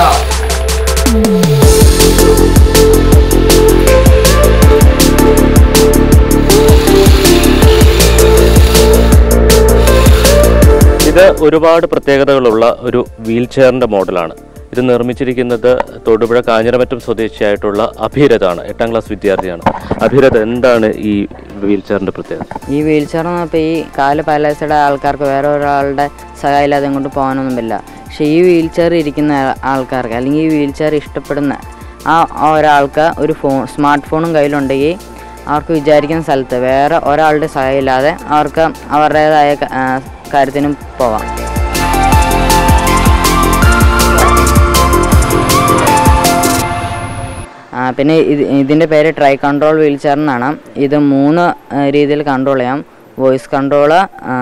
ഇത് ഒരുപാട് പ്രത്യേകതകളുള്ള ഒരു വീൽ ചെയറിൻ്റെ മോഡലാണ് ഇത് നിർമ്മിച്ചിരിക്കുന്നത് തൊടുപുഴ കാഞ്ഞിരമറ്റം സ്വദേശിയായിട്ടുള്ള അഭിരഥാണ് എട്ടാം ക്ലാസ് വിദ്യാർത്ഥിയാണ് അഭിരഥ് എന്താണ് ഈ വീൽ ചെയറിൻ്റെ പ്രത്യേകത ഈ വീൽ ചെയർ എന്ന് പറഞ്ഞപ്പോൾ ഈ കാല് പാലസയുടെ ആൾക്കാർക്ക് വേറെ ഒരാളുടെ സഹായം ഇല്ലാതെ കൊണ്ട് പോകാനൊന്നും പറ്റില്ല പക്ഷേ ഈ വീൽ ചെയർ ഇരിക്കുന്ന ആ- ആൾക്കാർക്ക് അല്ലെങ്കിൽ ഈ വീൽ ചെയർ ഇഷ്ടപ്പെടുന്ന ആ ആ ഒരാൾക്ക് ഒരു ഫോൺ സ്മാർട്ട് ഫോണും കയ്യിലുണ്ടെങ്കിൽ അവർക്ക് വിചാരിക്കുന്ന സ്ഥലത്ത് വേറെ ഒരാളുടെ സഹായം ഇല്ലാതെ അവർക്ക് അവരുടേതായ ക- ആ, കാര്യത്തിനും പോവാം ആ, പിന്നെ ഇത് ഇതിൻ്റെ പേര് ട്രൈ കൺട്രോൾ വീൽ ചെയർ എന്നാണ് ഇത് മൂന്ന് ആ, രീതിയിൽ കൺട്രോൾ ചെയ്യാം വോയിസ് കൺട്രോള്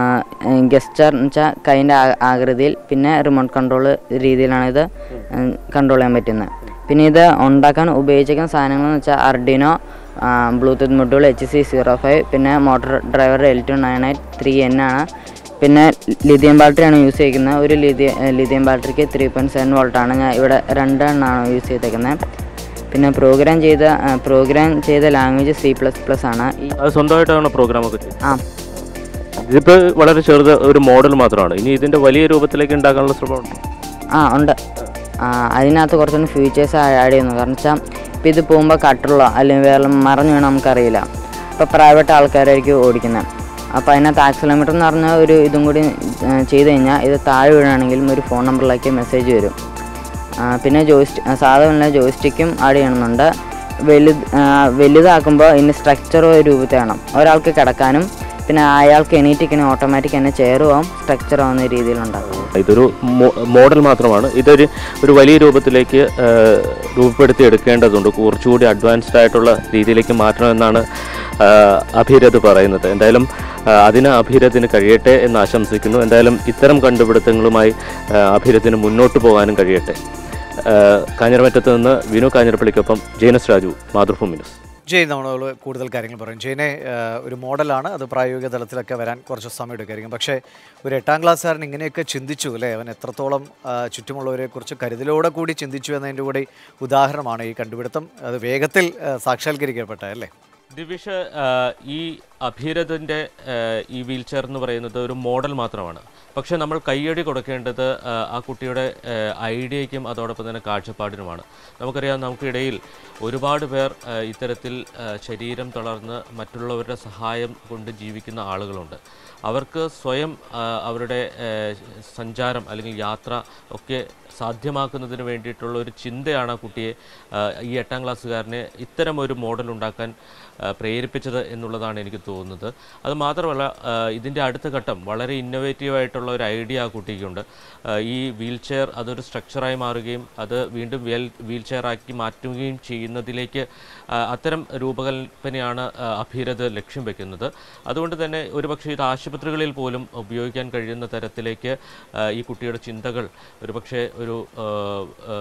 ഗസ്റ്റർ എന്ന് വെച്ചാൽ കൈൻ്റെ ആകൃതിയിൽ പിന്നെ റിമോട്ട് കൺട്രോൾ രീതിയിലാണ് ഇത് കൺട്രോൾ ചെയ്യാൻ പറ്റുന്നത് പിന്നെ ഇത് ഉണ്ടാക്കാൻ ഉപയോഗിച്ചിരിക്കുന്ന സാധനങ്ങൾ എന്ന് വെച്ചാൽ Arduino Bluetooth module H C zero five പിന്നെ motor driver L two nine eight three N ആണ് പിന്നെ ലിഥിയം ബാറ്ററിയാണ് യൂസ് ചെയ്യുന്നത് ഒരു ലിഥിയം ലിഥിയം ബാറ്ററിക്ക് ത്രീ പോയിൻറ്റ് സെവൻ വോൾട്ടാണ് ഞാൻ ഇവിടെ രണ്ടെണ്ണമാണ് യൂസ് ചെയ്തേക്കുന്നത് പിന്നെ പ്രോഗ്രാം ചെയ്ത പ്രോഗ്രാം ചെയ്ത ലാംഗ്വേജ് സി പ്ലസ് പ്ലസ് ആണ് ഈ അത് സ്വന്തമായിട്ടാണ് പ്രോഗ്രാമൊക്കെ ചെയ്യുന്നത് ആ ഇതിപ്പോൾ വളരെ ചെറുത് ഒരു മോഡൽ മാത്രമാണ് ഇനി ഇതിൻ്റെ വലിയ രൂപത്തിലേക്ക് ഉണ്ടാക്കാനുള്ള ശ്രമമുണ്ട് ആ ഉണ്ട് ആ, അതിനകത്ത് കുറച്ചുകൂടി ഫീച്ചേഴ്സ് ആഡ് ചെയ്യുന്നു കാരണം വെച്ചാൽ ഇപ്പോൾ ഇത് പോകുമ്പോൾ കട്ടുള്ള അല്ലെങ്കിൽ വേറെ മറഞ്ഞു വീണാൽ നമുക്കറിയില്ല ഇപ്പോൾ പ്രൈവറ്റ് ആൾക്കാരായിരിക്കും ഓടിക്കുന്നത് അപ്പോൾ അതിനകത്ത് ആക്സിലോമീറ്റർ എന്ന് പറഞ്ഞ ഒരു ഇതും കൂടി ആ, ചെയ്ത് കഴിഞ്ഞാൽ ഇത് താഴെ വീഴാണെങ്കിലും ഒരു ഫോൺ നമ്പറിലേക്ക് മെസ്സേജ് വരും ആ, പിന്നെ ജോയിസ്റ്റ് സാധാരണ ജോയിസ്റ്റിക്കും ആഡ് ചെയ്യണമെന്നുണ്ട് വലുത് ആ, വലുതാക്കുമ്പോൾ ഇതിന് സ്ട്രക്ചർ രൂപത്തിൽ വേണം ഒരാൾക്ക് കിടക്കാനും പിന്നെ അയാൾക്ക് എണീറ്റിങ്ങനെ ഓട്ടോമാറ്റിക് തന്നെ ചെയറും സ്ട്രക്ചർ ആവുന്ന രീതിയിലുണ്ടാകും ഇതൊരു മോ- മോഡൽ മാത്രമാണ് ഇതൊരു ഒരു വലിയ രൂപത്തിലേക്ക് ആ, രൂപപ്പെടുത്തി എടുക്കേണ്ടതുണ്ട് കുറച്ചുകൂടി അഡ്വാൻസ്ഡ് ആയിട്ടുള്ള രീതിയിലേക്ക് മാറ്റണമെന്നാണ് ആ, അഭിരഥ് പറയുന്നത് എന്തായാലും ആ, അതിന് അഭിരഥിന് കഴിയട്ടെ എന്ന് ആശംസിക്കുന്നു എന്തായാലും ഇത്തരം കണ്ടുപിടുത്തങ്ങളുമായി ആ, അഭിരഥിന് മുന്നോട്ട് പോകാനും കഴിയട്ടെ ആ, കാഞ്ഞിരമറ്റത്ത് നിന്ന് വിനു കാഞ്ഞിരപ്പള്ളിക്കൊപ്പം ജേനസ് രാജു മാതൃഭൂമി ന്യൂസ് ജയ് നമ്മൾ കൂടുതൽ കാര്യങ്ങൾ പറയും ജയനെ ആ, ഒരു മോഡലാണ് അത് പ്രായോഗിക തലത്തിലൊക്കെ വരാൻ കുറച്ച് സമയം എടുക്കുമായിരിക്കും പക്ഷേ ഒരു എട്ടാം ക്ലാസ്സുകാരൻ ഇങ്ങനെയൊക്കെ ചിന്തിച്ചു അല്ലേ അവൻ എത്രത്തോളം ആ, ചുറ്റുമുള്ളവരെ കുറിച്ച് കരുതലോടെ കൂടി ചിന്തിച്ചു എന്നതിൻ്റെ കൂടി ഉദാഹരണമാണ് ഈ കണ്ടുപിടുത്തം അത് വേഗത്തിൽ ആ, സാക്ഷാത്കരിക്കപ്പെട്ട അല്ലേ ദിവിഷ് ആ, ഈ അഭിരഥൻ്റെ ഈ വീൽ ചെയർ എന്ന് പറയുന്നത് ഒരു മോഡൽ മാത്രമാണ് പക്ഷേ നമ്മൾ കയ്യടി കൊടുക്കേണ്ടത് ആ, ആ കുട്ടിയുടെ ആ, ഐഡിയയ്ക്കും അതോടൊപ്പം തന്നെ കാഴ്ചപ്പാടിനുമാണ് നമുക്കറിയാം നമുക്കിടയിൽ ഒരുപാട് പേർ ആ, ഇത്തരത്തിൽ ആ, ശരീരം തളർന്ന് മറ്റുള്ളവരുടെ സഹായം കൊണ്ട് ജീവിക്കുന്ന ആളുകളുണ്ട് അവർക്ക് സ്വയം ആ, അവരുടെ ആ, സഞ്ചാരം അല്ലെങ്കിൽ യാത്ര ഒക്കെ സാധ്യമാക്കുന്നതിന് വേണ്ടിയിട്ടുള്ള ഒരു ചിന്തയാണ് ആ കുട്ടിയെ ആ, ഈ എട്ടാം ക്ലാസ്സുകാരനെ ഇത്തരം ഒരു മോഡൽ ഉണ്ടാക്കാൻ ആ, പ്രേരിപ്പിച്ചത് എന്നുള്ളതാണ് എനിക്ക് തോന്നുന്നത് അത് മാത്രമല്ല ആ, ഇതിൻ്റെ അടുത്ത ഘട്ടം വളരെ ഇന്നോവേറ്റീവ് ആയിട്ടുള്ള ഒരു ഐഡിയ ആ കുട്ടിക്കുണ്ട് ആ, ഈ വീൽ ചെയർ അതൊരു സ്ട്രക്ചറായി മാറുകയും അത് വീണ്ടും വീൽ വീൽ ചെയർ ആക്കി മാറ്റുകയും ചെയ്യുന്നതിലേക്ക് ആ, അത്തരം രൂപകൽപ്പനയാണ് ആ, അഭിരഥ് ലക്ഷ്യം വെക്കുന്നത് അതുകൊണ്ട് തന്നെ ഒരുപക്ഷെ ഇത് ആശുപത്രികളിൽ പോലും ഉപയോഗിക്കാൻ കഴിയുന്ന തരത്തിലേക്ക് ആ, ഈ കുട്ടിയുടെ ചിന്തകൾ ഒരുപക്ഷെ ഒരു ആ, ആ,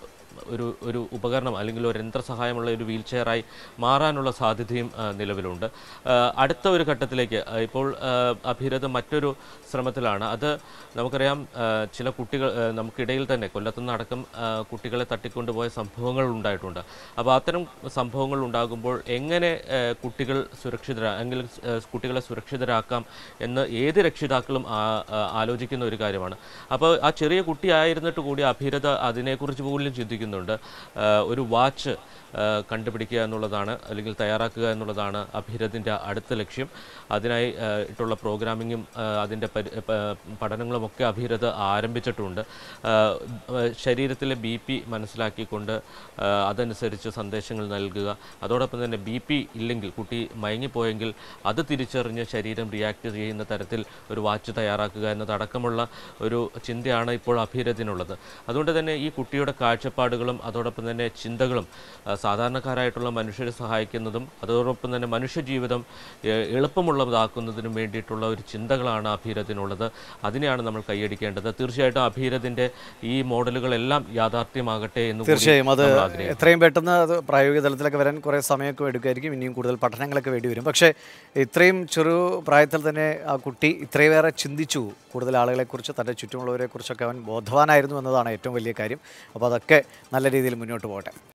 ഒരു ഒരു ഉപകരണം അല്ലെങ്കിൽ ഒരു യന്ത്രസഹായമുള്ള ഒരു വീൽ ചെയറായി മാറാനുള്ള സാധ്യതയും ആ, നിലവിലുണ്ട് ആ, അടുത്ത ഒരു ഘട്ടത്തിലേക്ക് ആ, ഇപ്പോൾ ആ, അഭിരഥ മറ്റൊരു ശ്രമത്തിലാണ് അത് നമുക്കറിയാം ആ, ചില കുട്ടികൾ ആ, നമുക്കിടയിൽ തന്നെ കൊല്ലത്തുനിന്ന് അടക്കം ആ, കുട്ടികളെ തട്ടിക്കൊണ്ടുപോയ സംഭവങ്ങൾ ഉണ്ടായിട്ടുണ്ട് അപ്പോൾ അത്തരം സംഭവങ്ങൾ ഉണ്ടാകുമ്പോൾ എങ്ങനെ ആ, കുട്ടികൾ സുരക്ഷിതരാ അല്ലെങ്കിൽ ആ, കുട്ടികളെ സുരക്ഷിതരാക്കാം എന്ന് ഏത് രക്ഷിതാക്കളും ആ- ആ- ആലോചിക്കുന്ന ഒരു കാര്യമാണ് അപ്പോൾ ആ ചെറിയ കുട്ടിയായിരുന്നിട്ട് കൂടി അഭിരത അതിനെക്കുറിച്ച് പോലും ചിന്തിക്കുന്നുണ്ട് ആ, ഒരു വാച്ച് ആ, കണ്ടുപിടിക്കുക എന്നുള്ളതാണ് അല്ലെങ്കിൽ തയ്യാറാക്കുക എന്നുള്ളതാണ് അഭിരതിൻ്റെ അടുത്ത ലക്ഷ്യം അതിനായി ആ, ഇട്ടുള്ള പ്രോഗ്രാമിങ്ങും ആ, അതിൻ്റെ പരി- പ- പഠനങ്ങളുമൊക്കെ അഭിരത ആരംഭിച്ചിട്ടുണ്ട് ആ, ആ, ശരീരത്തിലെ ബി പി മനസ്സിലാക്കിക്കൊണ്ട് ആ, അതനുസരിച്ച് സന്ദേശങ്ങൾ നൽകുക അതോടൊപ്പം തന്നെ ബി പി ഇല്ലെങ്കിൽ കുട്ടി മയങ്ങിപ്പോയെങ്കിൽ അത് തിരിച്ചറിഞ്ഞ് ശരീരം റിയാക്ട് ചെയ്യുന്ന തരത്തിൽ ഒരു വാച്ച് തയ്യാറാക്കുക എന്നതടക്കമുള്ള ഒരു ചിന്തയാണ് ഇപ്പോൾ അഭിരതിനുള്ളത് അതുകൊണ്ട് തന്നെ ഈ കുട്ടിയുടെ കാഴ്ചപ്പാടുകളും അതോടൊപ്പം തന്നെ ചിന്തകളും ആ, സാധാരണക്കാരായിട്ടുള്ള മനുഷ്യരെ സഹായിക്കുന്നതും അതോടൊപ്പം തന്നെ മനുഷ്യജീവിതം ഏഹ്, എളുപ്പമുള്ളതാക്കുന്നതിനും വേണ്ടിയിട്ടുള്ള ഒരു ചിന്തകളാണ് അഭീരത്തിനുള്ളത് അതിനെയാണ് നമ്മൾ കൈയടിക്കേണ്ടത് തീർച്ചയായിട്ടും അഭീരതിൻ്റെ ഈ മോഡലുകളെല്ലാം യാഥാർത്ഥ്യമാകട്ടെ എന്ന് കൂടി തീർച്ചയായും അത് നമ്മൾ ആഗ്രഹിക്കുന്നു. എത്രയും പെട്ടെന്ന് അത് പ്രായോഗിക തലത്തിലൊക്കെ വരാൻ കുറേ സമയമൊക്കെ എടുക്കുമായിരിക്കും ഇനിയും കൂടുതൽ പഠനങ്ങളൊക്കെ വേണ്ടി വരും പക്ഷേ ഇത്രയും ചെറു പ്രായത്തിൽ തന്നെ ആ കുട്ടി ഇത്രയേറെ ചിന്തിച്ചു കൂടുതൽ ആളുകളെക്കുറിച്ച് തൻ്റെ ചുറ്റുമുള്ളവരെക്കുറിച്ചൊക്കെ അവൻ ബോധവാനായിരുന്നു എന്നതാണ് ഏറ്റവും വലിയ കാര്യം അപ്പോൾ അതൊക്കെ നല്ല രീതിയിൽ മുന്നോട്ട് പോകട്ടെ